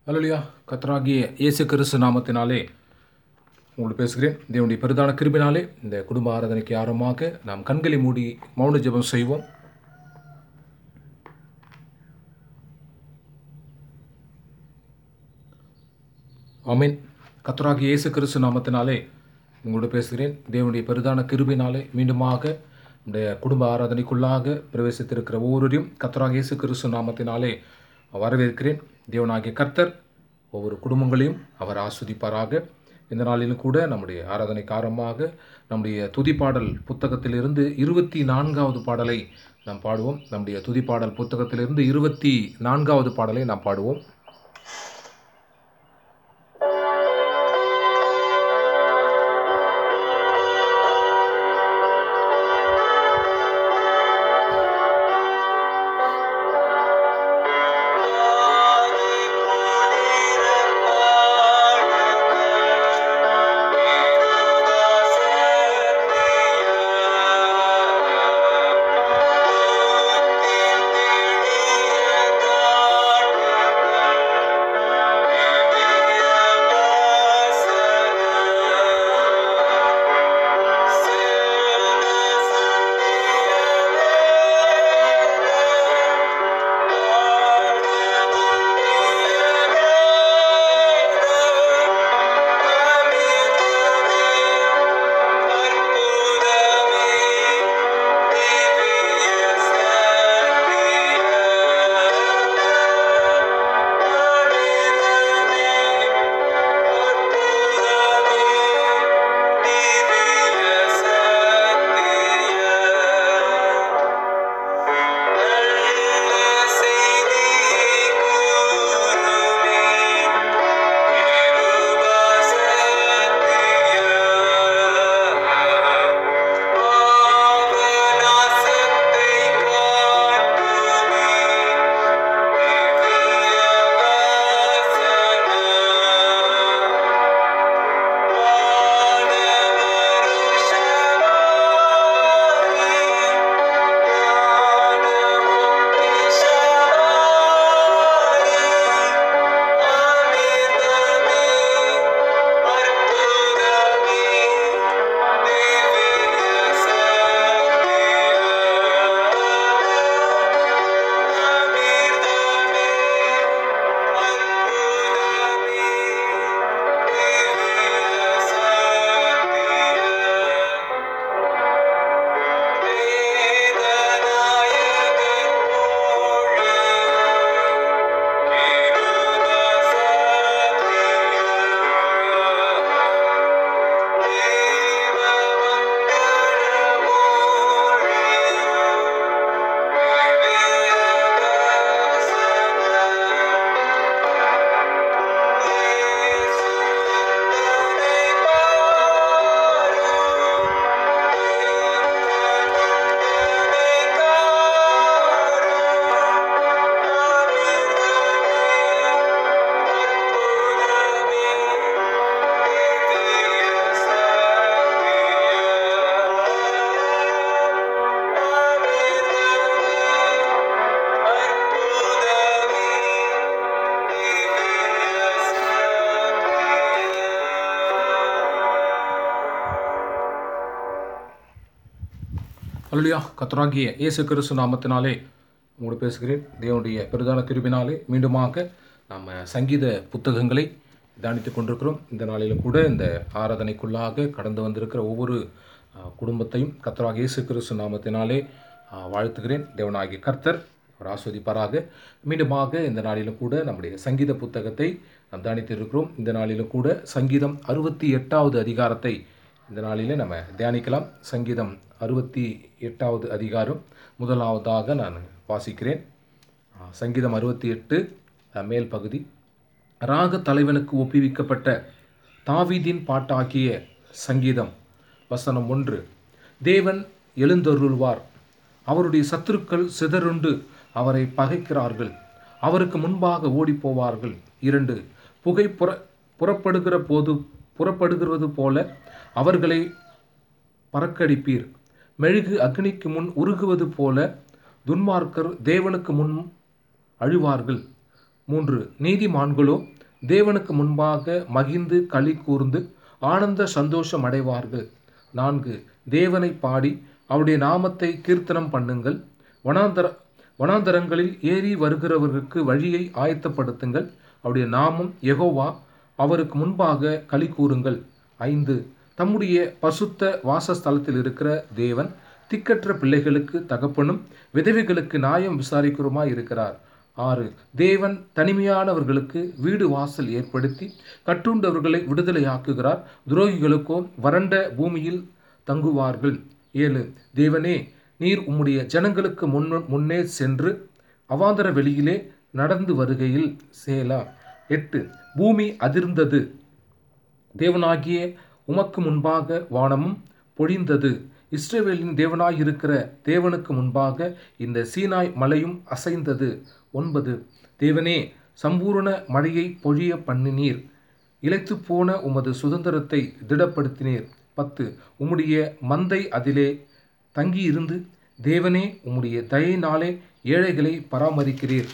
அல்லா கத்தராகிய இயேசு கிறிஸ்து நாமத்தினாலே உங்களுக்கு பேசுகிறேன் தேவனுடைய பெரிதான கிருபினாலே இந்த குடும்ப ஆராதனைக்கு ஆரம்பமாக நாம் கண்களை மூடி மௌன ஜெபம் செய்வோம் ஆமீன் கத்தராகிய இயேசு கிறிஸ்து நாமத்தினாலே உங்களோடு பேசுகிறேன் தேவனுடைய பெரிதான கிருபினாலே மீண்டுமாக இந்த குடும்ப ஆராதனைக்குள்ளாக பிரவேசித்திருக்கிற ஒவ்வொருவரையும் கத்தராகிய இயேசு கிறிஸ்து நாமத்தினாலே வரவேற்கிறேன் தேவனாகிய கர்த்தர் ஒவ்வொரு குடும்பங்களையும் அவர் ஆஸ்வதிப்பாராக இந்த நாளிலும் கூட நம்முடைய ஆராதனைக்கு ஆரம்பமாக நம்முடைய துதிப்பாடல் புத்தகத்திலிருந்து இருபத்தி நான்காவது பாடலை நாம் பாடுவோம் நம்முடைய துதிப்பாடல் புத்தகத்திலிருந்து இருபத்தி நான்காவது பாடலை நாம் பாடுவோம் அல்லா கத்தராகிய இயேசு கிறிஸ்து நாமத்தினாலே உங்களோடு பேசுகிறேன் தேவனுடைய பெரிதான கிருபினாலே மீண்டுமாக நம்ம சங்கீத புத்தகங்களை தியானித்து கொண்டிருக்கிறோம் இந்த நாளிலும் கூட இந்த ஆராதனைக்குள்ளாக கடந்து வந்திருக்கிற ஒவ்வொரு குடும்பத்தையும் கத்தராக இயேசு கிறிஸ்து நாமத்தினாலே வாழ்த்துகிறேன் தேவனாகிய கர்த்தர் அவர் ஆஸ்வதிப்பாராக மீண்டுமாக இந்த நாளிலும் கூட நம்முடைய சங்கீத புத்தகத்தை நாம் தியானித்து இருக்கிறோம் இந்த நாளிலும் கூட சங்கீதம் அறுபத்தி எட்டாவது அதிகாரத்தை இந்த நாளிலே நம்ம தியானிக்கலாம் சங்கீதம் அறுபத்தி எட்டாவது அதிகாரம் முதலாவதாக நான் வாசிக்கிறேன் சங்கீதம் அறுபத்தி எட்டு மேல் பகுதி ராக தலைவனுக்கு ஒப்புவிக்கப்பட்ட தாவீதின் பாட்டாக்கிய சங்கீதம் வசனம் ஒன்று தேவன் எழுந்தருள்வார் அவருடைய சத்துருக்கள் சிதறுண்டு அவரை பகைக்கிறார்கள் அவருக்கு முன்பாக ஓடிப்போவார்கள் இரண்டு புகை புற புறப்படுகிற போது புறப்படுகிறது போல அவர்களை பறக்கடிப்பீர் மெழுகு அக்னிக்கு முன் உருகுவது போல துன்மார்க்கர் தேவனுக்கு முன் அழுவார்கள் மூன்று நீதிமான்களோ தேவனுக்கு முன்பாக மகிழ்ந்து களி கூர்ந்து ஆனந்த சந்தோஷம் அடைவார்கள் நான்கு தேவனை பாடி அவருடைய நாமத்தை கீர்த்தனம் பண்ணுங்கள் வனாந்தர வனாந்தரங்களில் ஏறி வருகிறவர்களுக்கு வழியை ஆயத்தப்படுத்துங்கள் அவருடைய நாமம் யெகோவா அவருக்கு முன்பாக களி கூறுங்கள் ஐந்து தம்முடைய பசுத்த வாசஸ்தலத்தில் இருக்கிற தேவன் திக்கற்ற பிள்ளைகளுக்கு தகப்பனும் விதவைகளுக்கு நியாயம் விசாரிக்கிறோமாய் இருக்கிறார் ஆறு தேவன் தனிமையானவர்களுக்கு வீடு வாசல் ஏற்படுத்தி கட்டுண்டவர்களை விடுதலையாக்குகிறார் துரோகிகளுக்கோ வறண்ட பூமியில் தங்குவார்கள் ஏழு தேவனே நீர் உம்முடைய ஜனங்களுக்கு முன் முன்னே சென்று அவாந்தர வெளியிலே நடந்து வருகையில் சேலா எட்டு பூமி அதிர்ந்தது தேவனாகிய உமக்கு முன்பாக வானமும் பொழிந்தது இஸ்ரவேலின் தேவனாயிருக்கிற தேவனுக்கு முன்பாக இந்த சீனாய் மலையும் அசைந்தது ஒன்பது தேவனே சம்பூரண மழையை பொழிய பண்ணினீர் இழைத்து போன உமது சுதந்திரத்தை திடப்படுத்தினீர் பத்து உம்முடைய மந்தை அதிலே தங்கியிருந்து தேவனே உம்முடைய தயையினாலே ஏழைகளை பராமரிக்கிறீர்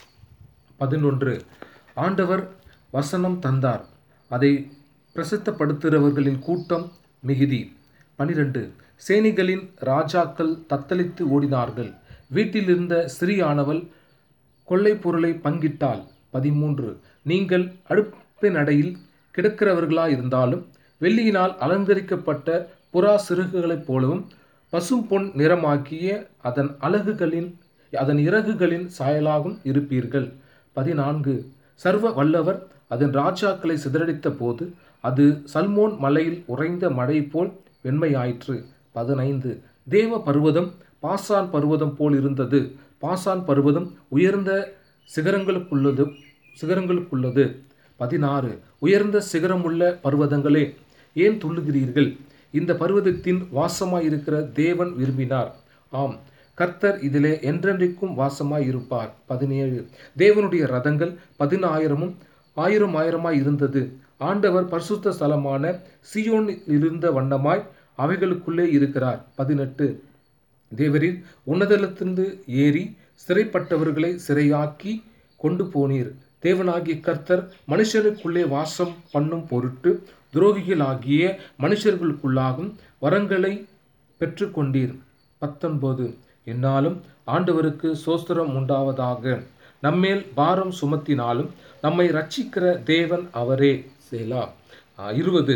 பதினொன்று ஆண்டவர் வசனம் தந்தார் அதை பிரசித்தப்படுத்துகிறவர்களின் கூட்டம் மிகுதி பனிரெண்டு சேனிகளின் ராஜாக்கள் தத்தளித்து ஓடினார்கள் வீட்டிலிருந்த சிறியானவள் கொள்ளை பொருளை பங்கிட்டாள் பதிமூன்று நீங்கள் அடுப்பின் அடையில் கிடக்கிறவர்களாயிருந்தாலும் வெள்ளியினால் அலங்கரிக்கப்பட்ட புறா சிறகுகளைப் போலவும் பசும் பொன் நிறமாக்கிய அதன் அலகுகளின் அதன் இறகுகளின் சாயலாகவும் இருப்பீர்கள் பதினான்கு சர்வ வல்லவர் அதன் ராஜாக்களை சிதறடித்த போது அது சல்மோன் மலையில் உறைந்த மழை போல் வெண்மையாயிற்று பதினைந்து தேவ பர்வதம் பாசான் பர்வதம் போல் இருந்தது பாசான் பர்வதம் உயர்ந்த சிகரங்களுக்குள்ளது சிகரங்களுக்குள்ளது பதினாறு உயர்ந்த சிகரமுள்ள பர்வதங்களே ஏன் துள்ளுகிறீர்கள் இந்த பர்வதத்தின் வாசமாயிருக்கிற தேவன் விரும்பினார் ஆம் கர்த்தர் இதிலே என்றென்றைக்கும் வாசமாய் இருப்பார் பதினேழு தேவனுடைய ரதங்கள் பதினாயிரமும் ஆயிரம் ஆயிரமாய் இருந்தது ஆண்டவர் பரிசுத்த ஸ்தலமான சியோனில் இருந்த வண்ணமாய் அவைகளுக்குள்ளே இருக்கிறார் பதினெட்டு தேவரீர் உன்னதத்திலிருந்து ஏறி சிறைப்பட்டவர்களை சிறையாக்கி கொண்டு போனீர் தேவனாகிய கர்த்தர் மனுஷருக்குள்ளே வாசம் பண்ணும் பொருட்டு துரோகிகளாகிய மனுஷர்களுக்குள்ளாகும் வரங்களை பெற்றுக்கொண்டீர் பத்தொன்பது என்னாலும் ஆண்டவருக்கு சோஸ்திரம் உண்டாவதாக நம்மேல் பாரம் சுமத்தினாலும் நம்மை ரட்சிக்கிற தேவன் அவரே சேலா ஆஹ், இருபது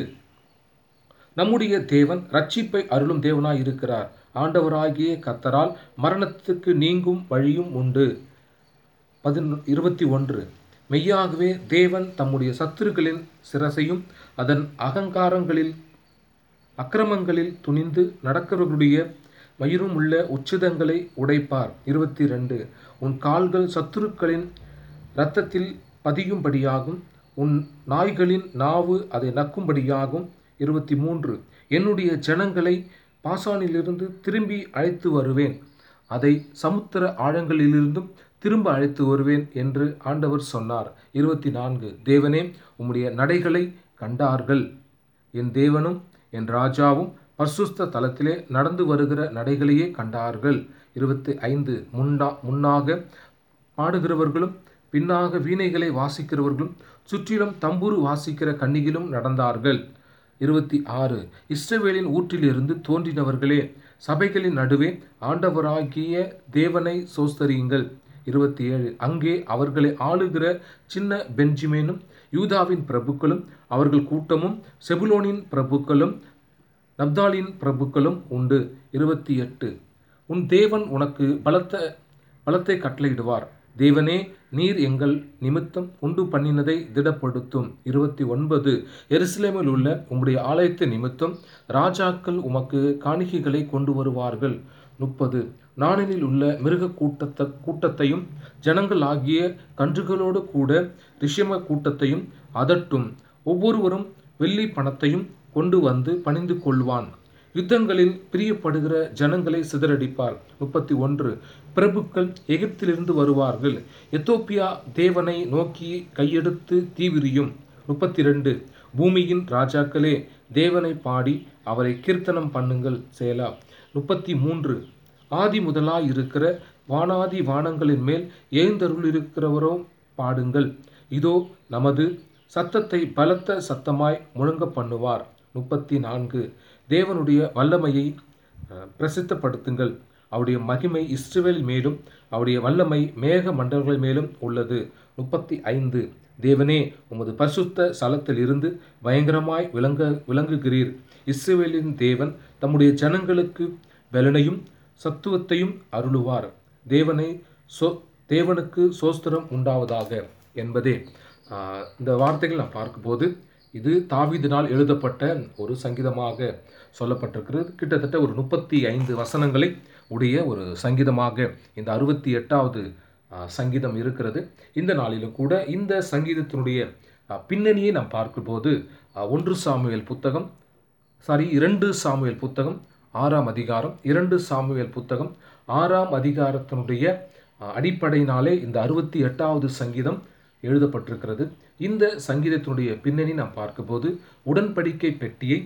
நம்முடைய தேவன் ரட்சிப்பை அருளும் தேவனாய் இருக்கிறார் ஆண்டவராகிய கர்த்தரால் மரணத்துக்கு நீங்கும் வழியும் உண்டு பதினொ இருபத்தி ஒன்று மெய்யாகவே தேவன் தம்முடைய சத்துருக்களின் சிரசையும் அதன் அகங்காரங்களில் அக்கிரமங்களில் துணிந்து நடக்கிறவர்களுடைய மயிரும் உள்ள உச்சிதங்களை உடைப்பார் இருபத்தி ரெண்டு உன் கால்கள் சத்துருக்களின் இரத்தத்தில் பதியும்படியாகும் உன் நாய்களின் நாவு அதை நக்கும்படியாகும் இருபத்தி மூன்று என்னுடைய ஜனங்களை பாசானிலிருந்து திரும்பி அழைத்து வருவேன் அதை சமுத்திர ஆழங்களிலிருந்தும் திரும்ப அழைத்து வருவேன் என்று ஆண்டவர் சொன்னார் இருபத்தி நான்கு தேவனே உம்முடைய நடைகளை கண்டார்கள் என் தேவனும் என் ராஜாவும் பரிசுத்த தலத்திலே நடந்து வருகிற நடைகளையே கண்டார்கள் இருபத்தி ஐந்து முன்னா முன்னாக பாடுகிறவர்களும் பின்னாக வீணைகளை வாசிக்கிறவர்களும் சுற்றிலும் தம்புரு வாசிக்கிற கன்னிகளும் நடந்தார்கள் இருபத்தி ஆறு இஸ்ரவேலின் ஊற்றிலிருந்து தோன்றினவர்களே சபைகளின் நடுவே ஆண்டவராகிய தேவனை சோஸ்தரியுங்கள் இருபத்தி ஏழு அங்கே அவர்களை ஆளுகிற சின்ன பென்ஜிமேனும் யூதாவின் பிரபுக்களும் அவர்கள் கூட்டமும் செபுலோனின் பிரபுக்களும் நப்தாலின் பிரபுக்களும் உண்டு இருபத்தி எட்டு உன் தேவன் உனக்கு பலத்த பலத்தை கட்டளையிடுவார் தேவனே நீர் எங்கள் நிமித்தம் உண்டு பண்ணினதை திடப்படுத்தும் இருபத்தி ஒன்பது எருசலேமில் உள்ள உம்முடைய ஆலயத்து நிமித்தம் ராஜாக்கள் உமக்கு காணிக்கைகளை கொண்டு வருவார்கள் முப்பது நாணலில் உள்ள மிருக கூட்டத்த கூட்டத்தையும் ஜனங்கள் ஆகிய கன்றுகளோடு கூட ரிஷம கூட்டத்தையும் அதட்டும் ஒவ்வொருவரும் வெள்ளி பணத்தையும் கொண்டு வந்து பணிந்து கொள்வான் யுத்தங்களில் பிரியப்படுகிற ஜனங்களை சிதறடிப்பார் முப்பத்தி ஒன்று பிரபுக்கள் எகிப்திலிருந்து வருவார்கள் எத்தோப்பியா தேவனை நோக்கி கையெடுத்து தீவிரியும் முப்பத்தி ரெண்டு பூமியின் ராஜாக்களே தேவனை பாடி அவரை கீர்த்தனம் பண்ணுங்கள் சேலா முப்பத்தி மூன்று ஆதி முதலாய் இருக்கிற வானாதி வானங்களின் மேல் எழுந்தருளிருக்கிறவரோ பாடுங்கள் இதோ நமது சத்தத்தை பலத்த சத்தமாய் முழங்க பண்ணுவார் முப்பத்தி நான்கு தேவனுடைய வல்லமையை அஹ், பிரசித்தப்படுத்துங்கள் அவருடைய மகிமை இஸ்ரவேல் மேலும் அவருடைய வல்லமை மேக மண்டலங்கள் மேலும் உள்ளது முப்பத்தி ஐந்து தேவனே உமது பரிசுத்த ஸ்தலத்தில் இருந்து பயங்கரமாய் விளங்க விளங்குகிறீர் இஸ்ரவேலின் தேவன் தம்முடைய ஜனங்களுக்கு பலனையும் சத்துவத்தையும் அருளுவார் தேவனை சோ தேவனுக்கு சோஸ்திரம் உண்டாவதாக என்பதே ஆஹ், இந்த வார்த்தைகள் நான் பார்க்கும்போது இது தாவீதினால் எழுதப்பட்ட ஒரு சங்கீதமாக சொல்லப்பட்டிருக்கிறது கிட்டத்தட்ட ஒரு முப்பத்தி ஐந்து வசனங்களை உடைய ஒரு சங்கீதமாக இந்த அறுபத்தி எட்டாவது சங்கீதம் இருக்கிறது இந்த நாளிலும் கூட இந்த சங்கீதத்தினுடைய ஆஹ், பின்னணியை நாம் பார்க்கும்போது ஆஹ், ஒன்று சாமுவேல் புத்தகம் சாரி இரண்டு சாமுவேல் புத்தகம் ஆறாம் அதிகாரம் இரண்டு சாமுவேல் புத்தகம் ஆறாம் அதிகாரத்தினுடைய அஹ், அடிப்படையினாலே இந்த அறுபத்தி எட்டாவது சங்கீதம் எழுதப்பட்டிருக்கிறது இந்த சங்கீதத்தினுடைய பின்னணி நாம் பார்க்கும்போது உடன்படிக்கை பெட்டியை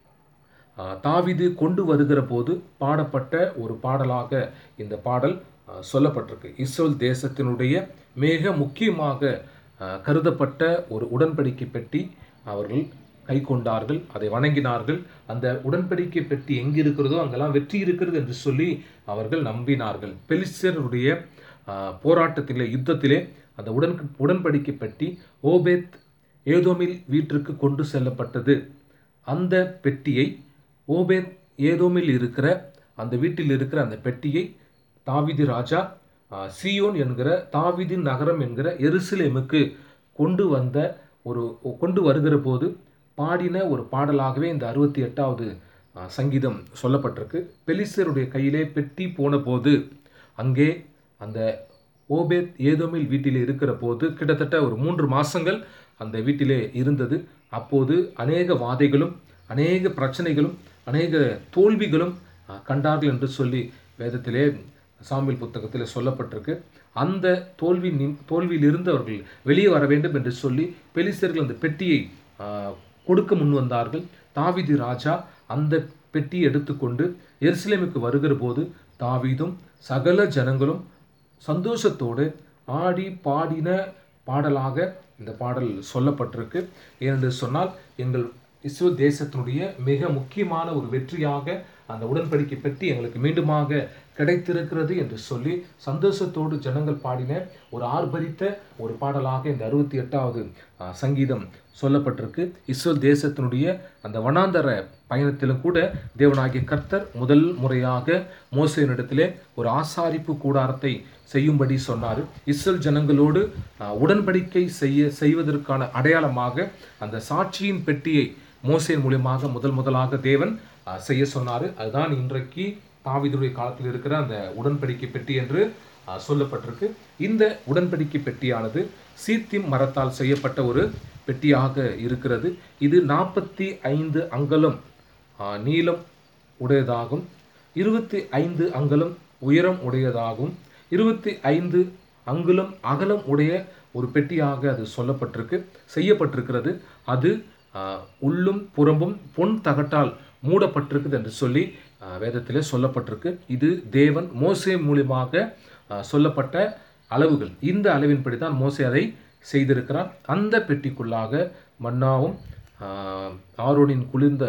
அஹ், தாவீது கொண்டு வருகிற போது பாடப்பட்ட ஒரு பாடலாக இந்த பாடல் அஹ், சொல்லப்பட்டிருக்கு இஸ்ரேல் தேசத்தினுடைய மிக முக்கியமாக அஹ், கருதப்பட்ட ஒரு உடன்படிக்கை பெட்டி அவர்கள் கை கொண்டார்கள் அதை வணங்கினார்கள் அந்த உடன்படிக்கை பெட்டி எங்கே இருக்கிறதோ அங்கெல்லாம் வெற்றி இருக்கிறது என்று சொல்லி அவர்கள் நம்பினார்கள் பெலிஸ்தருடைய அஹ், போராட்டத்திலே யுத்தத்திலே அந்த உடன் உடன்படிக்கை பெட்டி ஓபேத் ஏதோமில் வீட்டிற்கு கொண்டு செல்லப்பட்டது அந்த பெட்டியை ஓபேத் ஏதோமில் இருக்கிற அந்த வீட்டில் இருக்கிற அந்த பெட்டியை தாவீது ராஜா ஆ, சீயோன் என்கிற தாவீதின் நகரம் என்கிற எருசலேமுக்கு கொண்டு வந்த ஒரு கொண்டு வருகிற போது பாடின ஒரு பாடலாகவே இந்த அறுபத்தி எட்டாவது சங்கீதம் சொல்லப்பட்டிருக்கு பெலிஸ்தருடைய கையிலே பெட்டி போன போது அங்கே அந்த ஓபேத் ஏதோமில் வீட்டிலே இருக்கிற போது கிட்டத்தட்ட ஒரு மூன்று மாசங்கள் அந்த வீட்டிலே இருந்தது அப்போது அநேக வாதைகளும் அநேக பிரச்சனைகளும் அநேக தோல்விகளும் அஹ், கண்டார்கள் என்று சொல்லி வேதத்திலே சாமியல் புத்தகத்தில் சொல்லப்பட்டிருக்கு அந்த தோல்வி நிம்- தோல்வியிலிருந்து அவர்கள் வெளியே வர வேண்டும் என்று சொல்லி பெலிஸ்தர்கள் அந்த பெட்டியை ஆஹ், கொடுக்க முன் வந்தார்கள் தாவீது ராஜா அந்த பெட்டியை எடுத்துக்கொண்டு எருசலேமுக்கு வருகிற போது தாவீதும் சகல ஜனங்களும் சந்தோஷத்தோடு ஆடி பாடின பாடலாக இந்த பாடல் சொல்லப்பட்டிருக்கு ஏனென்று சொன்னால் எங்கள் இஸ்ரேல் தேசத்தினுடைய மிக முக்கியமான ஒரு வெற்றியாக அந்த உடன்படிக்கை பெட்டி எங்களுக்கு மீண்டுமாக கிடைத்திருக்கிறது என்று சொல்லி சந்தோஷத்தோடு ஜனங்கள் பாடின ஒரு ஆர்ப்பரித்த ஒரு பாடலாக இந்த அறுபத்தி எட்டாவது சங்கீதம் சொல்லப்பட்டிருக்கு இஸ்ரேல் தேசத்தினுடைய அந்த வனாந்தர பயணத்திலும் கூட தேவனாகிய கர்த்தர் முதல் முறையாக மோசையினிடத்திலே ஒரு ஆசாரிப்பு கூடாரத்தை செய்யும்படி சொன்னார் இஸ்ரேல் ஜனங்களோடு ஆஹ், உடன்படிக்கை செய்ய செய்வதற்கான அடையாளமாக அந்த சாட்சியின் பெட்டியை மோசையின் மூலியமாக முதல் முதலாக தேவன் ஆஹ், செய்ய சொன்னார் அதுதான் இன்றைக்கு தாவீதுடைய காலத்தில் இருக்கிற அந்த உடன்படிக்கை பெட்டி என்று ஆஹ், சொல்லப்பட்டிருக்கு இந்த உடன்படிக்கை பெட்டியானது சீத்திம் மரத்தால் செய்யப்பட்ட ஒரு பெட்டியாக இருக்கிறது இது நாற்பத்தி ஐந்து அங்கலம் ஆஹ், நீளம் உடையதாகும் இருபத்தி ஐந்து அங்குலம் உயரம் உடையதாகும் இருபத்தி ஐந்து அங்குலம் அகலம் உடைய ஒரு பெட்டியாக அது சொல்லப்பட்டிருக்கு செய்யப்பட்டிருக்கிறது அது ஆஹ், உள்ளும் புறம்பும் பொன் தகட்டால் மூடப்பட்டிருக்குது என்று சொல்லி ஆஹ், வேதத்திலே சொல்லப்பட்டிருக்கு இது தேவன் மோசே மூலியமாக ஆஹ், சொல்லப்பட்ட அளவுகள் இந்த அளவின்படி தான் மோசே அதை செய்திருக்கிறார் அந்த பெட்டிக்குள்ளாக மன்னாவும் ஆஹ், ஆரோனின் குளிர்ந்த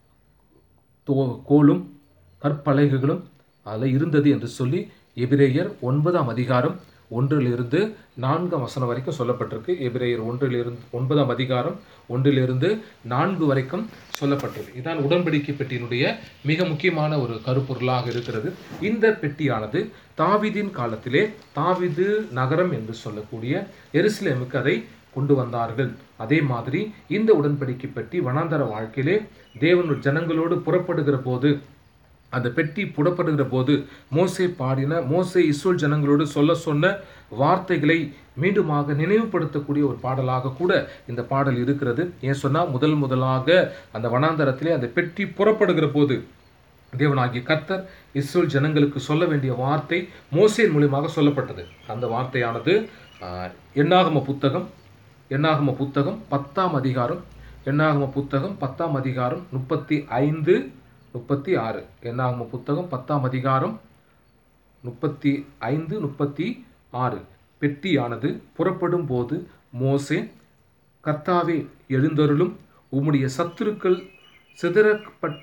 தோ கோலும் கற்பலகைகளும் அதில் இருந்தது என்று சொல்லி எபிரேயர் ஒன்பதாம் அதிகாரம் ஒன்றிலிருந்து நான்காம் வசனம் வரைக்கும் சொல்லப்பட்டிருக்கு எபிரேயர் ஒன்றிலிருந்து ஒன்பதாம் அதிகாரம் ஒன்றிலிருந்து நான்கு வரைக்கும் சொல்லப்பட்டிருக்கு இதான் உடன்படிக்கை பெட்டியினுடைய மிக முக்கியமான ஒரு கருப்பொருளாக இருக்கிறது இந்த பெட்டியானது தாவீதின் காலத்திலே தாவீது நகரம் என்று சொல்லக்கூடிய எருசலேமுக்கு அதை கொண்டு வந்தார்கள் அதே மாதிரி இந்த உடன்படிக்கை பெட்டி வனாந்தர வாழ்க்கையிலே தேவன் ஜனங்களோடு புறப்படுகிற போது அந்த பெட்டி புறப்படுகிற போது மோசே பாடின மோசே இஸ்ரோல் ஜனங்களோடு சொல்ல சொன்ன வார்த்தைகளை மீண்டுமாக நினைவுபடுத்தக்கூடிய ஒரு பாடலாக கூட இந்த பாடல் இருக்கிறது ஏன் சொன்னால் முதல் முதலாக அந்த வனாந்தரத்திலே அந்த பெட்டி புறப்படுகிற போது தேவனாகிய கர்த்தர் இஸ்ரேல் ஜனங்களுக்கு சொல்ல வேண்டிய வார்த்தை மோசேன் மூலியமாக சொல்லப்பட்டது அந்த வார்த்தையானது ஆஹ், எண்ணாகம புத்தகம் எண்ணாகம புத்தகம் பத்தாம் அதிகாரம் எண்ணாகம புத்தகம் பத்தாம் அதிகாரம் முப்பத்தி ஐந்து முப்பத்தி ஆறு எண்ணாகம புத்தகம் பத்தாம் அதிகாரம் முப்பத்தி ஐந்து முப்பத்தி ஆறு பெட்டியானது புறப்படும் போது மோசே கர்த்தாவே எழுந்தருளும் உம்முடைய சத்துருக்கள் சிதறப்பட்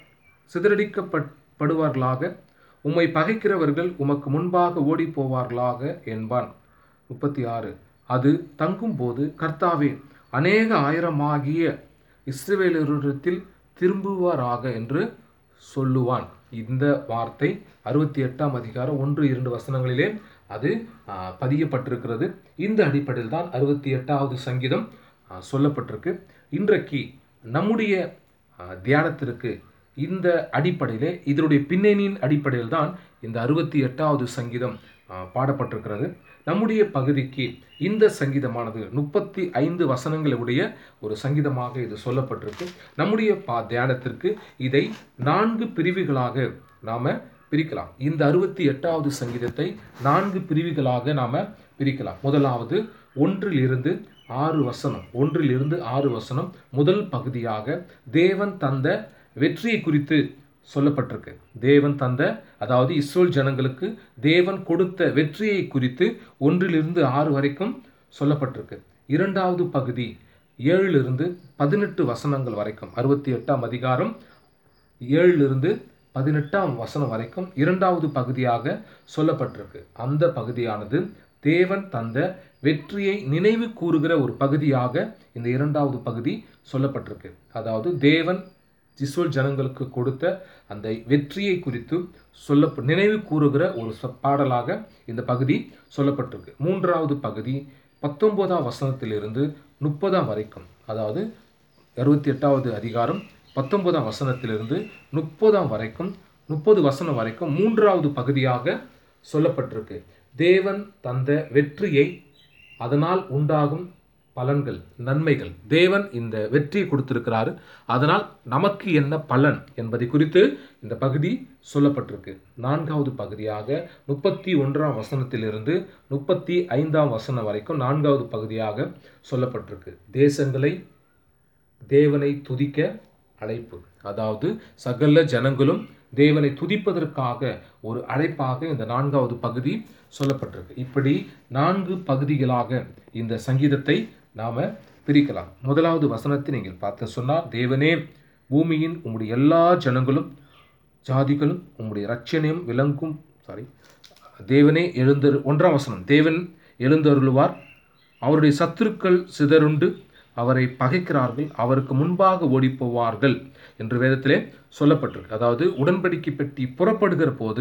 சிதறடிக்கப்படுவார்களாக உம்மை பகைக்கிறவர்கள் உமக்கு முன்பாக ஓடி போவார்களாக என்பான் முப்பத்தி ஆறு அது தங்கும்போது கர்த்தாவே அநேக ஆயிரமாகிய இஸ்ரவேலரிடத்தில் திரும்புவாராக என்று சொல்லுவான் இந்த வார்த்தை அறுபத்தி எட்டாம் அதிகாரம் ஒன்று இரண்டு வசனங்களிலே அது ஆ, பதியப்பட்டிருக்கிறது இந்த அடிப்படையில் தான் அறுபத்தி எட்டாவது சங்கீதம் ஆ, சொல்லப்பட்டிருக்கு இன்றைக்கு நம்முடைய ஆ, தியானத்திற்கு இந்த அடிப்படையிலே இதனுடைய பின்னணியின் அடிப்படையில் தான் இந்த அறுபத்தி எட்டாவது சங்கீதம் ஆ, பாடப்பட்டிருக்கிறது நம்முடைய பகுதிக்கு இந்த சங்கீதமானது முப்பத்தி ஐந்து வசனங்களுடைய ஒரு சங்கீதமாக இது சொல்லப்பட்டிருக்கு நம்முடைய பா தியானத்திற்கு இதை நான்கு பிரிவுகளாக நாம பிரிக்கலாம் இந்த அறுபத்தி எட்டாவது சங்கீதத்தை நான்கு பிரிவுகளாக நாம பிரிக்கலாம் முதலாவது ஒன்றில் இருந்து ஆறு வசனம் ஒன்றில் இருந்து ஆறு வசனம் முதல் பகுதியாக தேவன் தந்த வெற்றியை குறித்து சொல்லப்பட்டிருக்கு தேவன் தந்த அதாவது இஸ்ரோல் ஜனங்களுக்கு தேவன் கொடுத்த வெற்றியை குறித்து ஒன்றிலிருந்து ஆறு வரைக்கும் சொல்லப்பட்டிருக்கு இரண்டாவது பகுதி ஏழிலிருந்து பதினெட்டு வசனங்கள் வரைக்கும் அறுபத்தி எட்டாம் அதிகாரம் ஏழிலிருந்து பதினெட்டாம் வசனம் வரைக்கும் இரண்டாவது பகுதியாக சொல்லப்பட்டிருக்கு அந்த பகுதியானது தேவன் தந்த வெற்றியை நினைவு கூறுகிற ஒரு பகுதியாக இந்த இரண்டாவது பகுதி சொல்லப்பட்டிருக்கு அதாவது தேவன் இஸ்ரேல் ஜனங்களுக்கு கொடுத்த அந்த வெற்றியை குறித்து சொல்ல நினைவு கூறுகிற ஒரு சொ- பாடலாக இந்த பகுதி சொல்லப்பட்டிருக்கு மூன்றாவது பகுதி பத்தொன்பதாம் வசனத்திலிருந்து முப்பதாம் வரைக்கும் அதாவது அறுபத்தி எட்டாவது அதிகாரம் பத்தொன்பதாம் வசனத்திலிருந்து முப்பதாம் வரைக்கும் முப்பது வசனம் வரைக்கும் மூன்றாவது பகுதியாக சொல்லப்பட்டிருக்கு தேவன் தந்த வெற்றியை அதனால் உண்டாகும் பலன்கள் நன்மைகள் தேவன் இந்த வெற்றியை கொடுத்திருக்கிறாரு அதனால் நமக்கு என்ன பலன் என்பதை குறித்து இந்த பகுதி சொல்லப்பட்டிருக்கு நான்காவது பகுதியாக முப்பத்தி ஒன்றாம் வசனத்திலிருந்து முப்பத்தி ஐந்தாம் வசனம் வரைக்கும் நான்காவது பகுதியாக சொல்லப்பட்டிருக்கு தேசங்களை தேவனை துதிக்க அழைப்பு அதாவது சகல ஜனங்களும் தேவனை துதிப்பதற்காக ஒரு அழைப்பாக இந்த நான்காவது பகுதி சொல்லப்பட்டிருக்கு இப்படி நான்கு பகுதிகளாக இந்த சங்கீதத்தை நாம பிரிக்கலாம் முதலாவது வசனத்தை நீங்கள் பார்த்து சொன்னால் தேவனே பூமியின் உம்முடைய எல்லா ஜனங்களும் ஜாதிகளும் உம்முடைய ரட்சணையும் விளங்கும் சாரி தேவனே எழுந்தரு ஒன்றாம் வசனம் தேவன் எழுந்தருளுவார் அவருடைய சத்துருக்கள் சிதறுண்டு அவரை பகைக்கிறார்கள் அவருக்கு முன்பாக ஓடிப் போவார்கள் என்று வேதத்திலே சொல்லப்பட்டிருக்கு அதாவது உடன்படிக்கை பெட்டி புறப்படுகிற போது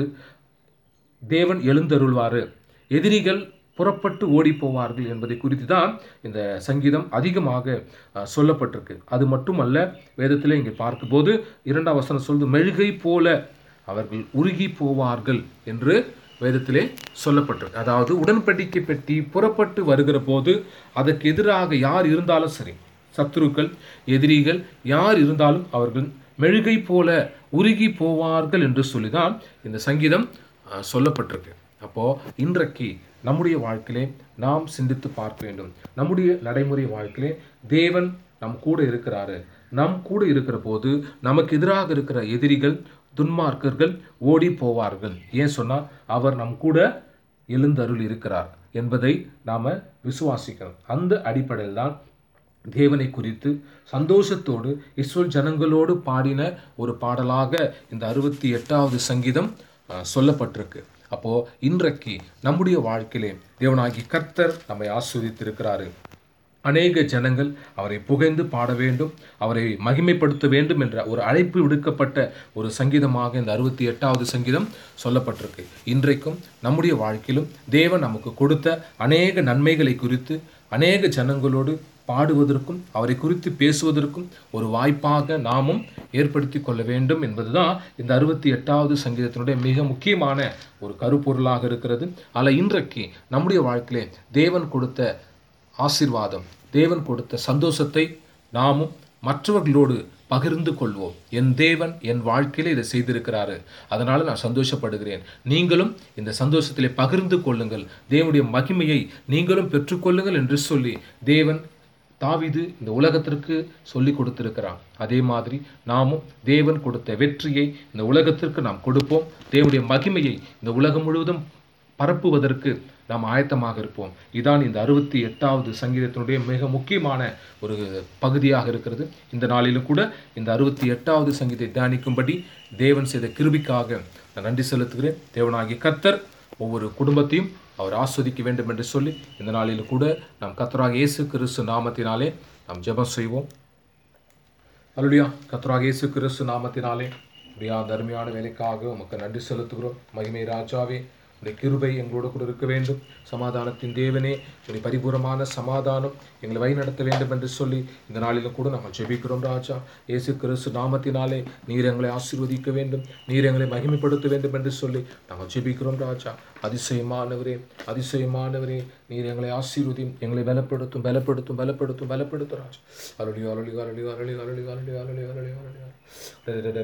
தேவன் எழுந்தருள்வாரு எதிரிகள் புறப்பட்டு ஓடி போவார்கள் என்பதை குறித்து தான் இந்த சங்கீதம் அதிகமாக அஹ், சொல்லப்பட்டிருக்கு அது மட்டுமல்ல வேதத்திலே இங்கே பார்க்கும்போது இரண்டாம் வசனம் சொல்லுது மெழுகை போல அவர்கள் உருகி போவார்கள் என்று வேதத்திலே சொல்லப்பட்டிருக்கு அதாவது உடன்படிக்கை பெட்டி புறப்பட்டு வருகிற போது அதற்கு எதிராக யார் இருந்தாலும் சரி சத்துருக்கள் எதிரிகள் யார் இருந்தாலும் அவர்கள் மெழுகை போல உருகி போவார்கள் என்று சொல்லிதான் இந்த சங்கீதம் அஹ், சொல்லப்பட்டிருக்கு அப்போ இன்றைக்கு நம்முடைய வாழ்க்கையிலே நாம் சிந்தித்து பார்க்க வேண்டும் நம்முடைய நடைமுறை வாழ்க்கையிலே தேவன் நம் கூட இருக்கிறாரு நம் கூட இருக்கிற போது நமக்கு எதிராக இருக்கிற எதிரிகள் துன்மார்க்கர்கள் ஓடி போவார்கள் ஏன் சொன்னால் அவர் நம் கூட எழுந்தருள் இருக்கிறார் என்பதை நாம விசுவாசிக்கணும் அந்த அடிப்படையில் தான் தேவனை குறித்து சந்தோஷத்தோடு இஸ்ரேல் ஜனங்களோடு பாடின ஒரு பாடலாக இந்த அறுபத்தி எட்டாவது சங்கீதம் அஹ், சொல்லப்பட்டிருக்கு அப்போ இன்றைக்கு நம்முடைய வாழ்க்கையிலே தேவனாகி கர்த்தர் நம்மை ஆஸ்வதித்திருக்கிறாரு அநேக ஜனங்கள் அவரை புகைந்து பாட வேண்டும் அவரை மகிமைப்படுத்த வேண்டும் என்ற ஒரு அழைப்பு விடுக்கப்பட்ட ஒரு சங்கீதமாக இந்த அறுபத்தி எட்டாவது சங்கீதம் சொல்லப்பட்டிருக்கு இன்றைக்கும் நம்முடைய வாழ்க்கையிலும் தேவன் நமக்கு கொடுத்த அநேக நன்மைகளை குறித்து அநேக ஜனங்களோடு பாடுவதற்கும் அவரை குறித்து பேசுவதற்கும் ஒரு வாய்ப்பாக நாமும் ஏற்படுத்தி கொள்ள வேண்டும் என்பதுதான் இந்த அறுபத்தி எட்டாவது சங்கீதத்தினுடைய மிக முக்கியமான ஒரு கருப்பொருளாக இருக்கிறது அதில் இன்றைக்கு நம்முடைய வாழ்க்கையிலே தேவன் கொடுத்த ஆசீர்வாதம் தேவன் கொடுத்த சந்தோஷத்தை நாமும் மற்றவர்களோடு பகிர்ந்து கொள்வோம் என் தேவன் என் வாழ்க்கையில இதை செய்திருக்கிறாரு அதனால நான் சந்தோஷப்படுகிறேன் நீங்களும் இந்த சந்தோஷத்திலே பகிர்ந்து கொள்ளுங்கள் தேவனுடைய மகிமையை நீங்களும் பெற்றுக்கொள்ளுங்கள் என்று சொல்லி தேவன் தாவீது இந்த உலகத்திற்கு சொல்லி கொடுத்திருக்கிறான் அதே மாதிரி நாமும் தேவன் கொடுத்த வெற்றியை இந்த உலகத்திற்கு நாம் கொடுப்போம் தேவனுடைய மகிமையை இந்த உலகம் முழுவதும் பரப்புவதற்கு நாம் ஆயத்தமாக இருப்போம் இதான் இந்த அறுபத்தி எட்டாவது சங்கீதத்தினுடைய மிக முக்கியமான ஒரு பகுதியாக இருக்கிறது இந்த நாளிலும் கூட இந்த அறுபத்தி எட்டாவது சங்கீதத்தை தியானிக்கும்படி தேவன் செய்த கிருபிக்காக நான் நன்றி செலுத்துகிறேன் தேவனாகிய கர்த்தர் ஒவ்வொரு குடும்பத்தையும் அவர் ஆஸ்வதிக்க வேண்டும் என்று சொல்லி இந்த நாளிலும் கூட நாம் கர்த்தராக இயேசு கிறிஸ்து நாமத்தினாலே நாம் ஜெபம் செய்வோம் அருளியா கத்ராக இயேசு கிறிஸ்து நாமத்தினாலே அப்படியா தர்மியான வேலைக்காக உமக்கு நன்றி செலுத்துகிறோம் மகிமை ராஜாவே உடைய கிருபை எங்களோடு கூட இருக்க வேண்டும் சமாதானத்தின் தேவனே உடைய பரிபூரமான சமாதானம் எங்களை வழிநடத்த வேண்டும் என்று சொல்லி இந்த நாளிலும் கூட நாங்கள் ஜெபிக்கிறோம் ராஜா இயேசு கிறிஸ்து நாமத்தினாலே நீர் எங்களை ஆசீர்வதிக்க வேண்டும் நீர் எங்களை மகிமைப்படுத்த வேண்டும் என்று சொல்லி நாங்கள் ஜெபிக்கிறோம் ராஜா அதிசயமானவரே அதிசயமானவரே நீர் எங்களை ஆசீர்வதியும் எங்களை பலப்படுத்தும் பலப்படுத்தும் பலப்படுத்தும் பலப்படுத்தும் ராஜா அருளி அருளி அருளி அருளி அருளி அருளி அருளி அருளி அருளி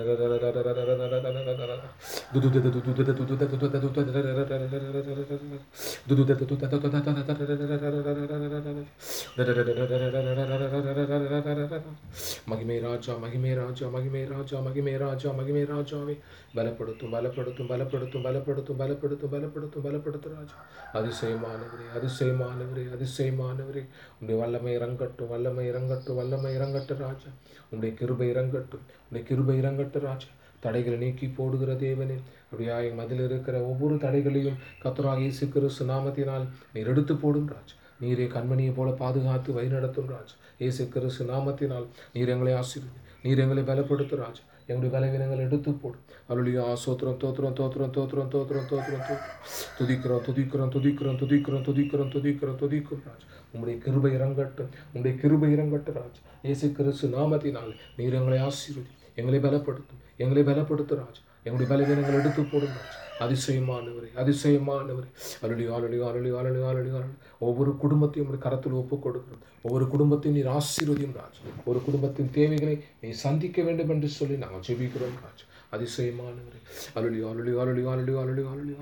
மகிமை ராஜா மகிமை ராஜா மகிமை ராஜா மகிமை ராஜா மகிமை ராஜாவே பலப்படுத்தும் பலப்படுத்தும் பலப்படுத்தும் பலப்படுத்தும் பலப்படுத்தும் பலப்படுத்தும் பலப்படுத்தும் ராஜா அதிசயமானவரே அதிசயமானவரே அதிசயமானவரே உடைய வல்லமை இறங்கட்டும் வல்லமை இறங்கட்டும் வல்லமை இறங்கட்டும் ராஜா உடைய கிருபை இறங்கட்டும் உடைய கிருபை இறங்கட்டும் ராஜா தடைகளை நீக்கி போடுகிற தேவனே அப்படியா என் மதில் இருக்கிற ஒவ்வொரு தடைகளையும் கத்தராக இயேசு கிறிஸ்து நாமத்தினால் நீர் எடுத்து போடும் ராஜா நீரே கண்மணியை போல பாதுகாத்து வழிநடத்தும் ராஜா இயேசு கிறிஸ்து நாமத்தினால் நீர் எங்களை ஆசீர்வதி நீர் எங்களை பலப்படுத்தும் ராஜா எங்களுடைய பலவீனங்கள் எடுத்து போடும் அருளியா சோத்திரம் தோத்திரம் தோத்திரம் தோத்திரம் தோத்திரம் தோத்திரம் தோத்திரம் துதிக்கிறோம் துதிக்கிறோம் துதிக்கிறோம் துதிக்கிறோம் துதிக்கிறோம் துதிக்கிறோம் துதிக்கும் ராஜா உம்முடைய கிருபை இறங்கட்டும் உம்முடைய கிருபை இறங்கட்டும் ராஜா இயேசு கிறிஸ்து நாமத்தினால் நீர் எங்களை ஆசீர்வதி எங்களை பலப்படுத்தும் எங்களை பலப்படுத்தும் ராஜா எங்களுடைய பலவீனங்கள் எடுத்து போடும் ராஜா அதிசயமானவரே அதிசயமானவரே அருளி ஆளுளி ஆளுளி ஆளுளி ஆளுளி ஆளுளி ஒவ்வொரு குடும்பத்தையும் உடைய கரத்தில் ஒப்புக் கொடுக்கிறோம் ஒவ்வொரு குடும்பத்தையும் நீர் ஆசீர்வதியும் ராஜா ஒரு குடும்பத்தின் தேவைகளை நீ சந்திக்க வேண்டும் என்று சொல்லி நாங்கள் ஜெபிக்கிறோம் ராஜா அதிசயமானவரே அருளி ஆளுளி ஆளுளி ஆளுளி ஆளுளி ஆளுளி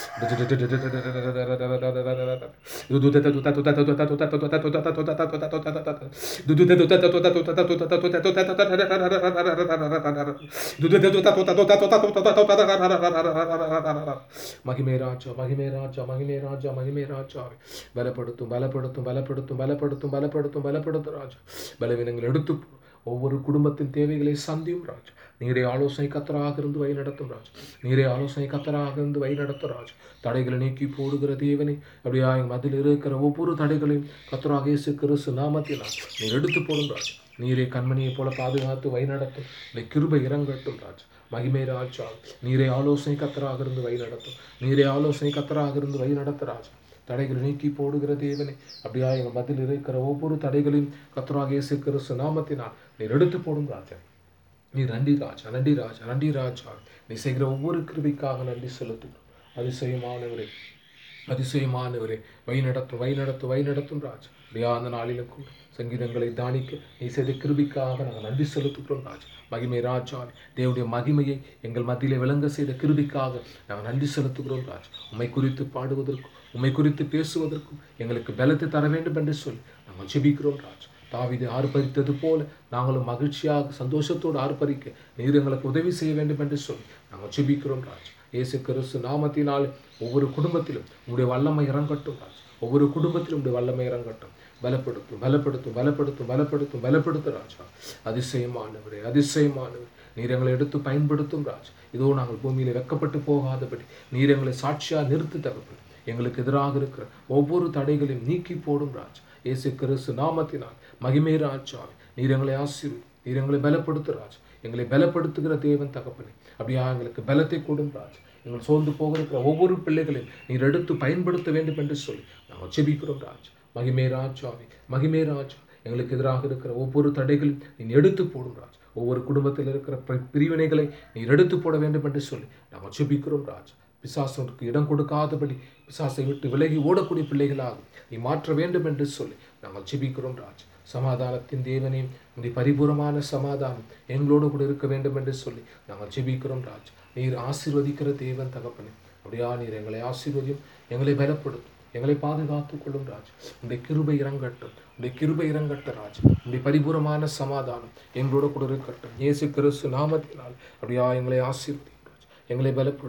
மகிமே ராஜா மகிமே ராஜா மகிமே ராஜா மகிமே ராஜா பலப்படுத்தும் பலப்படுத்தும் பலப்படுத்தும் பலப்படுத்தும் பலப்படுத்தும் பலப்படுத்தும் ராஜா பலவீனங்கள் எடுத்து ஒவ்வொரு குடும்பத்தின் தேவைகளை சந்தியும் ராஜா நீரே ஆலோசனை கத்தராக இருந்து வழி நடத்தும் ராஜா நீரே ஆலோசனை கத்தராக இருந்து வழி நடத்தும் ராஜா தடைகளை நீக்கி போடுகிற தேவனை அப்படியா எங்கள் மதில் இருக்கிற ஒவ்வொரு தடைகளையும் கத்தராக இயேசு கிறிஸ்து நாமத்தினால் நீர் எடுத்து போடும் ராஜா நீரே கண்மணியைப் போல பாதுகாத்து வழி நடத்தும் இந்த கிருபை இறங்கட்டும் ராஜா மகிமை ராஜா நீரே ஆலோசனை கத்தராக இருந்து வழி நடத்தும் நீரே ஆலோசனை கத்தராக இருந்து வழி நடத்த ராஜா தடைகளை நீக்கி போடுகிற தேவனை அப்படியா எங்கள் மத்தியில் இருக்கிற ஒவ்வொரு தடைகளையும் கத்தராக இயேசு கிறிஸ்து நாமத்தினால் நீர் எடுத்து போடும் ராஜா நீ நன்றி ராஜா நன்றி ராஜா நன்றி ராஜா நீ செய்கிற ஒவ்வொரு கிருபிக்காக நன்றி செலுத்துகிறோம் அதிசயமானவரே அதிசயமானவரே வழி நடத்தும் வழி நடத்தும் வழி நடத்தும் ராஜா அப்படியா அந்த நாளிலும் கூட சங்கீதங்களை தானிக்க நீ செய்த கிருபிக்காக நாங்கள் நன்றி செலுத்துகிறோம் ராஜா மகிமை ராஜா தேவனுடைய மகிமையை எங்கள் மத்தியிலே விளங்க செய்த கிருபிக்காக நாங்கள் நன்றி செலுத்துகிறோம் ராஜா உம்மை குறித்து பாடுவதற்கும் உம்மை குறித்து பேசுவதற்கும் எங்களுக்கு பலத்தை தர வேண்டும் என்று சொல்லி நாங்கள் ஜெபிக்கிறோம் ராஜா தாவிதை ஆர்ப்பரித்தது போல நாங்களும் மகிழ்ச்சியாக சந்தோஷத்தோடு ஆர்ப்பரிக்க நீர் எங்களுக்கு உதவி செய்ய வேண்டும் என்று சொல்லி நாங்கள் ஜெபிக்கிறோம் ராஜ் இயேசு கிறிஸ்து நாமத்தினால் ஒவ்வொரு குடும்பத்திலும் உங்களுடைய வல்லமை இறங்கட்டும் ராஜ் ஒவ்வொரு குடும்பத்திலும் உங்களுடைய வல்லமை இறங்கட்டும் பலப்படுத்தும் பலப்படுத்தும் பலப்படுத்தும் பலப்படுத்தும் பலப்படுத்தும் ராஜா அதிசயமானவரே அதிசயமானவர் நீர் எங்களை எடுத்து பயன்படுத்தும் ராஜ் இதோ நாங்கள் பூமியில் வெக்கப்பட்டு போகாதபடி நீர் எங்களை சாட்சியாக நிறுத்து தகப்பன் எங்களுக்கு எதிராக இருக்கிற ஒவ்வொரு தடைகளையும் நீக்கி போடும் ராஜ் இயேசு கிறிஸ்து நாமத்தினால் மகிமே ராஜாவே நீர் எங்களை ஆசீர்வதி நீர் எங்களை பலப்படுத்து ராஜ் எங்களை பலப்படுத்துகிற தேவன் தகப்பனே அப்படியா எங்களுக்கு பலத்தை கொடும் ராஜ் எங்கள் சோர்ந்து போகிற ஒவ்வொரு பிள்ளைகளையும் நீர் எடுத்து பயன்படுத்த வேண்டும் என்று சொல்லி நாங்கள் செபிக்கிறோம் ராஜ் மகிமே ராஜாவே மகிமே ராஜா எங்களுக்கு எதிராக இருக்கிற ஒவ்வொரு தடைகளையும் நீ எடுத்து போடும் ராஜ் ஒவ்வொரு குடும்பத்தில் இருக்கிற பி- பிரிவினைகளை நீர் எடுத்து போட வேண்டும் என்று சொல்லி நாங்கள் செபிக்கிறோம் ராஜ் பிசாசனுக்கு இடம் கொடுக்காதபடி பிசாசை விட்டு விலகி ஓடக்கூடிய பிள்ளைகளாக நீ மாற்ற வேண்டும் என்று சொல்லி நாங்கள் ஜெபிக்கிறோம் ராஜ் சமாதானத்தின் தேவனே உடைய பரிபூரமான சமாதானம் எங்களோடு கூட இருக்க வேண்டும் என்று சொல்லி நாங்கள் ஜெபிக்கிறோம் ராஜ் நீர் ஆசீர்வதிக்கிற தேவன் தகப்பனே அப்படியா நீர் எங்களை ஆசீர்வதியும் எங்களை பலப்படுத்தும் எங்களை பாதுகாத்துக் கொள்ளும் ராஜ் உடைய கிருபை இறங்கட்டும் உடைய கிருபை இறங்கட்ட ராஜ் உடைய பரிபூரமான சமாதானம் எங்களோட கூட இருக்கட்டும் இயேசு கிறிஸ்து நாமத்தினால் அப்படியா எங்களை ஆசீர்வதியும் ராஜ் எங்களை பலப்படுத்தும்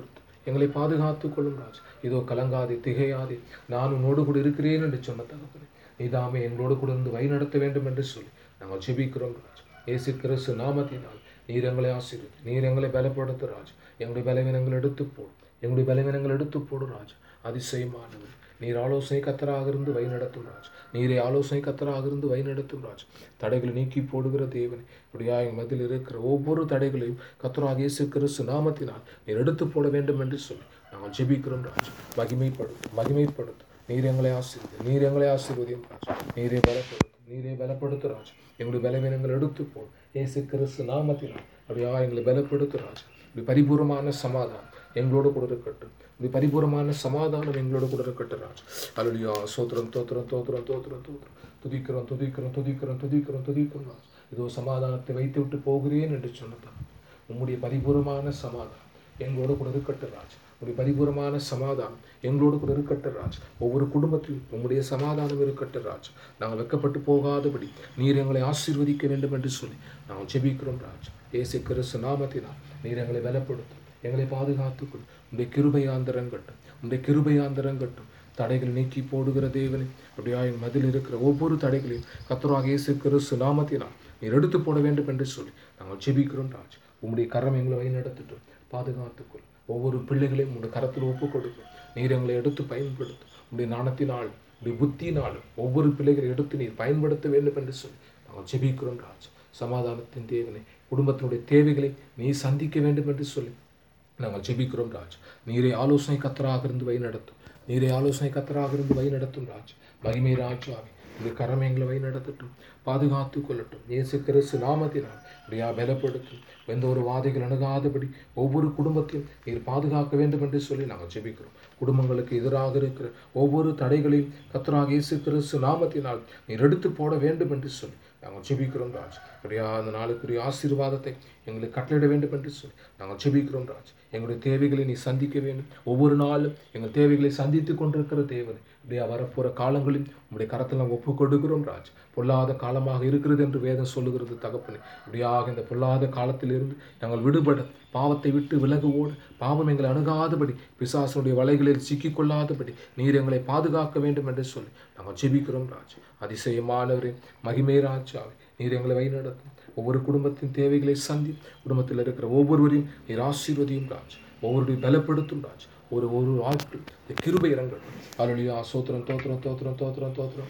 எங்களை பாதுகாத்துக் கொள்ளும் ராஜ் இதோ கலங்காதே திகையாதே நான் உன்னோடு கூட இருக்கிறேன் என்று சொன்ன தகப்பனே நீதாமே எங்களோடு கூட இருந்து வழி நடத்த வேண்டும் என்று சொல்லி நாங்கள் ஜெபிக்கிறோம் ராஜ் இயேசு கிறிஸ்து நாமத்தினால் நீர் எங்களை ஆசீர்வதி நீர் எங்களை பலப்படுத்து ராஜ் எங்களுடைய பலவீனங்கள் எடுத்து போடு எங்களுடைய பலவீனங்கள் எடுத்து போடு ராஜ் அதிசயமானவர் நீர் ஆலோசனை கத்தராக இருந்து வழி நடத்தும் ராஜ் நீரே ஆலோசனை கத்தராக இருந்து வழி நடத்தும் ராஜ் தடைகளை நீக்கி போடுகிற தேவன் இப்படியா எங்கள் மத்தியில் இருக்கிற ஒவ்வொரு தடைகளையும் கத்தராக இயேசு கிறிஸ்து நாமத்தினால் நீர் எடுத்து போட வேண்டும் என்று சொல்லி நாங்கள் ஜெபிக்கிறோம் ராஜ் மகிமைப்படுத்தும் மகிமைப்படுத்தும் நீர் எங்களை ஆசீர்வதி நீர் எங்களை ஆசீர்வதியும் ராஜ் நீரே பலப்படுத்தும் நீரே பலப்படுத்து ராஜ் எங்களுடைய பலவீனங்கள் எடுத்து போடும் இயேசு கிறிஸ்து நாமத்தினால் அப்படியா எங்களை பலப்படுத்து ராஜ் இப்படி பரிபூர்ணமான சமாதானம் எங்களோடு கூட இருக்கட்டும் இப்படி பரிபூர்ணமான சமாதானம் எங்களோடு கூட இருக்கட்டும் ராஜ் அலுலியா சோத்திரம் தோத்திரம் தோத்திரம் தோத்திரம் தோத்திரம் துதிக்கிறோம் துதிக்கிறோம் துதிக்கிறோம் துதிக்கிறோம் துதிக்கிறோம் ராஜ் இதோ சமாதானத்தை வைத்து விட்டு போகிறேன் என்று சொன்னதான் உம்முடைய பரிபூர்ணமான சமாதானம் எங்களோடு கூட இருக்கட்டும் ராஜ் உங்களுடைய பரிபூர்ணமான சமாதானம் எங்களோடு கூட இருக்கட்டும் ராஜ் ஒவ்வொரு குடும்பத்திலும் உங்களுடைய சமாதானம் இருக்கட்டும் ராஜ் நாங்கள் வெக்கப்பட்டு போகாதபடி நீர் எங்களை ஆசீர்வதிக்க வேண்டும் என்று சொல்லி நாங்கள் ஜெபிக்கிறோம் ராஜ் ஏசு கிறிஸ்து நாமத்தினால் நீர் எங்களை பலப்படுத்தும் எங்களை பாதுகாத்துக்கொள் உடைய கிருபையாந்தரங்கட்டும் உடைய கிருபையாந்தரங்கட்டும் தடைகள் நீக்கி போடுகிற தேவனே அப்படியா என் மதில் இருக்கிற ஒவ்வொரு தடைகளையும் கத்தராக இயேசு கிறிஸ்து நாமத்தினால் நீர் எடுத்து போட வேண்டும் என்று சொல்லி நாங்கள் ஜெபிக்கிறோம் ராஜ் உம்முடைய கரம் எங்களை வழி நடத்தட்டும் பாதுகாத்துக்கொள் ஒவ்வொரு பிள்ளைகளையும் உங்களுடைய கரத்தில் ஒப்புக் கொடுக்கும் நீர் எங்களை எடுத்து பயன்படுத்தும் உடைய நாணத்தினால் உடைய புத்தினால் ஒவ்வொரு பிள்ளைகளை எடுத்து நீர் பயன்படுத்த வேண்டும் என்று சொல்லி நாங்கள் ஜெபிக்கிறோம் ராஜ் சமாதானத்தின் தேவனை குடும்பத்தினுடைய தேவைகளை நீ சந்திக்க வேண்டும் என்று சொல்லி நாங்கள் ஜெபிக்கிறோம் ராஜ் நீரே ஆலோசனை கத்தராக இருந்து வழி நடத்தும் நீரே ஆலோசனை கத்தராக இருந்து வழி நடத்தும் ராஜ் மகிமை ராஜாவே இந்த கரம் எங்களை வழி நடத்தட்டும் பாதுகாத்து கொள்ளட்டும் இயேசு கிறிஸ்து நாமத்தினால் அப்படியா பலப்படுத்தும் எந்த ஒரு வாதைகள் அணுகாதபடி ஒவ்வொரு குடும்பத்தையும் நீர் பாதுகாக்க வேண்டும் என்று சொல்லி நாங்கள் ஜெபிக்கிறோம் குடும்பங்களுக்கு எதிராக இருக்கிற ஒவ்வொரு தடைகளையும் கத்தராக இயேசு கிறிஸ்து நாமத்தினால் நீர் எடுத்து போட வேண்டும் என்று சொல்லி நாங்கள் ஜெபிக்கிறோம் ராஜ் அப்படியா அந்த நாளுக்குரிய ஆசீர்வாதத்தை எங்களுக்கு கட்டளிட வேண்டும் என்று சொல்லி நாங்கள் ஜெபிக்கிறோம் ராஜ் எங்களுடைய தேவைகளை நீ சந்திக்க வேண்டும் ஒவ்வொரு நாளும் எங்கள் தேவைகளை சந்தித்து கொண்டிருக்கிற தேவன் இப்படியா வரப்போகிற காலங்களில் உங்களுடைய கரத்தில் நாம் ஒப்பு கொடுக்கிறோம் ராஜ் பொல்லாத காலமாக இருக்கிறது என்று வேதம் சொல்லுகிறது தகப்பனே இப்படியாக இந்த பொல்லாத காலத்திலிருந்து நாங்கள் விடுபட பாவத்தை விட்டு விலகுவோடு பாவம் எங்களை அணுகாதபடி பிசாசனுடைய வலைகளில் சிக்கிக்கொள்ளாதபடி நீர் எங்களை பாதுகாக்க வேண்டும் என்று சொல்லி நாங்கள் ஜெபிக்கிறோம் ராஜ் அதிசயமானவரே மகிமே ராஜாவே நீர் எங்களை வழிநடத்தும் ஒவ்வொரு குடும்பத்தின் தேவைகளை சந்தி குடும்பத்தில் இருக்கிற ஒவ்வொருவரையும் நீர் ஆசீர்வதியும் ராஜ் ஒவ்வொருடைய பலப்படுத்தும் ராஜ் ஒரு ஒரு வாய்ப்பு இந்த கிருபை இறங்கட்டும் அருளியா சோத்திரம் தோத்திரம் தோத்திரம் தோத்திரம் தோத்திரம்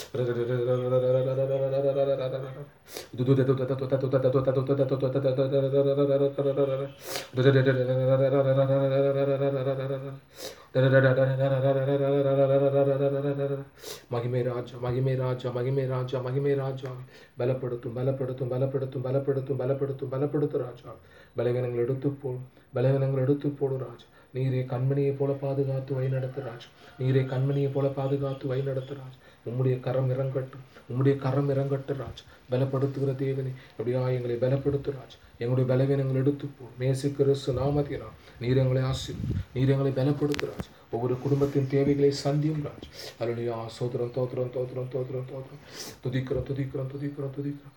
மகிமை ராஜா மகிமை ராஜா மகிமை ராஜா மகிமை ராஜா பலப்படுத்தும் பலப்படுத்தும் பலப்படுத்தும் பலப்படுத்தும் பலப்படுத்தும் பலப்படுத்தும் ராஜா பலவீனங்கள் எடுத்து போடும் பலவீனங்கள் எடுத்து போடும் ராஜா நீரே கண்மணியை போல பாதுகாத்து வழி நடத்துறாஜ் நீரே கண்மணியை போல பாதுகாத்து வழி நடத்துறாஜ் உம்முடைய கரம் இறங்கட்டும் உம்முடைய கரம் இறங்கட்டு ராஜ் பலப்படுத்துகிற தேவனே அப்படியா எங்களை பலப்படுத்துறாஜ் எங்களுடைய பலவீனங்கள் எடுத்து போ மேசு கிறிஸ்து நாமத்தினா நீர் எங்களை ஆசிர் நீர் எங்களை பலப்படுத்துறாஜ் ஒவ்வொரு குடும்பத்தின் தேவைகளை சந்தியும் ராஜ் அருளியா சோதரம் தோத்திரம் தோத்திரம் தோத்திரம் தோத்திரம் துதிக்கிறோம் துதிக்கிறோம் துதிக்கிறோம்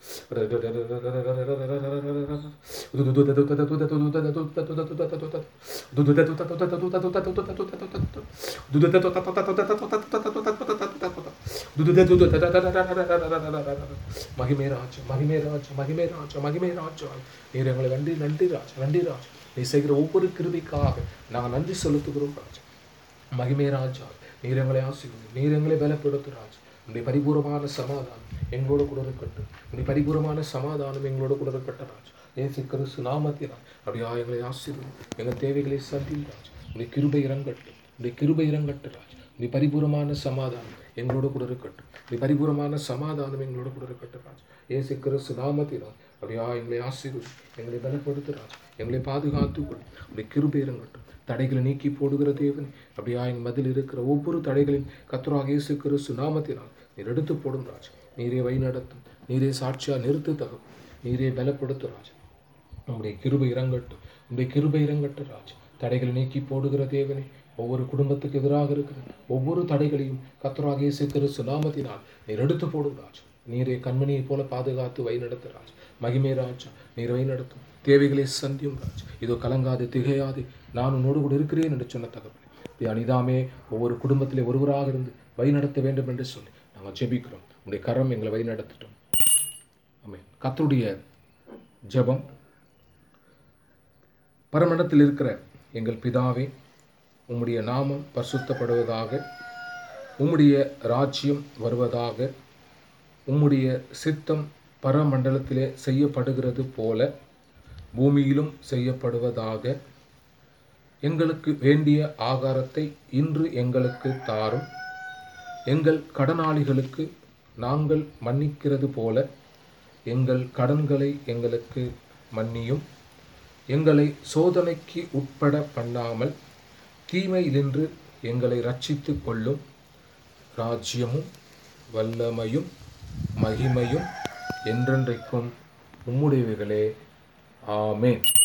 மகிமே ராஜ் மகிமே ராஜ் மகிமே ராஜ் மகிமே ராஜ் நீர் எங்களை நன்றி நன்றி ராஜ் நன்றி ராஜ் நீ செய்கிற ஒவ்வொரு கிருபிக்காக நாங்கள் நன்றி செலுத்துகிறோம் ராஜ் மகிமே ராஜா நீர் எங்களை ஆசீர்வதி நீர் எங்களை பலப்படுத்து ராஜா உன்னுடைய பரிபூரமான சமாதானம் எங்களோட கூட இருக்கட்டும் உன்னுடைய பரிபூரமான சமாதானம் எங்களோட கூட இருக்கட்டும் ராஜ் ஏசு கிறிஸ்து நாமத்தினால் அப்படியா எங்களை ஆசீர்வதி எங்கள் தேவைகளை சந்தியும் ராஜ் உன்னுடைய கிருபை இறங்கட்டும் உன்னுடைய கிருபை இறங்கட்டும் ராஜ் உன்னுடைய பரிபூரமான சமாதானம் எங்களோட கூட இருக்கட்டும் உன்னுடைய பரிபூரமான சமாதானம் எங்களோட கூட இருக்கட்டும் ராஜ் ஏசு கிறிஸ்து நாமத்தினால் அப்படியா எங்களை ஆசீர்வதி எங்களை பலப்படுத்து ராஜ் எங்களை பாதுகாத்துக்கொள் உடைய கிருபை இறங்கட்டும் தடைகளை நீக்கி போடுகிற தேவன் அப்படியா என் மதில் இருக்கிற ஒவ்வொரு தடைகளையும் கத்தராக இயேசு கிறிஸ்து நாமத்தினால் நீர் எடுத்து போடும் ராஜ் நீரே வழி நடத்தும் நீரே சாட்சியா நிறுத்து தகும் நீரே பலப்படுத்து ராஜ் உம்முடைய கிருபை இறங்கட்டும் உம்முடைய கிருபை இறங்கட்டும் ராஜ் தடைகளை நீக்கி போடுகிற தேவனே ஒவ்வொரு குடும்பத்துக்கு எதிராக இருக்கிற ஒவ்வொரு தடைகளையும் கத்தராக இயேசு கிறிஸ்து நாமத்தினால் நீர் எடுத்து போடும் ராஜ் நீரே கண்மணியைப் போல பாதுகாத்து வழி நடத்து ராஜ் மகிமே ராஜா நீர் வழி நடத்தும் தேவைகளை சந்தியும் ராஜ் இதோ கலங்காது திகையாது நான் உன்னோடு கூட இருக்கிறேன் என்று சொன்ன தகவல் இது அனிதாமே ஒவ்வொரு குடும்பத்திலே ஒருவராக இருந்து வழிநடத்த வேண்டும் என்று சொல்லி நாங்கள் ஜெபிக்கிறோம் உடைய கரம் எங்களை வழிநடத்தட்டும் ஆமென் கர்த்தருடைய ஜெபம் பரமண்டத்தில் இருக்கிற எங்கள் பிதாவே உம்முடைய நாமம் பரிசுத்தப்படுவதாக உம்முடைய ராஜ்யம் வருவதாக உம்முடைய சித்தம் பரமண்டலத்திலே செய்யப்படுகிறது போல பூமியிலும் செய்யப்படுவதாக எங்களுக்கு வேண்டிய ஆகாரத்தை இன்று எங்களுக்கு தாரும் எங்கள் கடனாளிகளுக்கு நாங்கள் மன்னிக்கிறது போல எங்கள் கடன்களை எங்களுக்கு மன்னியும் எங்களை சோதனைக்கு உட்பட பண்ணாமல் தீமையிலின்று எங்களை ரட்சித்து கொள்ளும் ராஜ்யமும் வல்லமையும் மகிமையும் என்றென்றைக்கும் உம்முடையவைகளே ஆமென்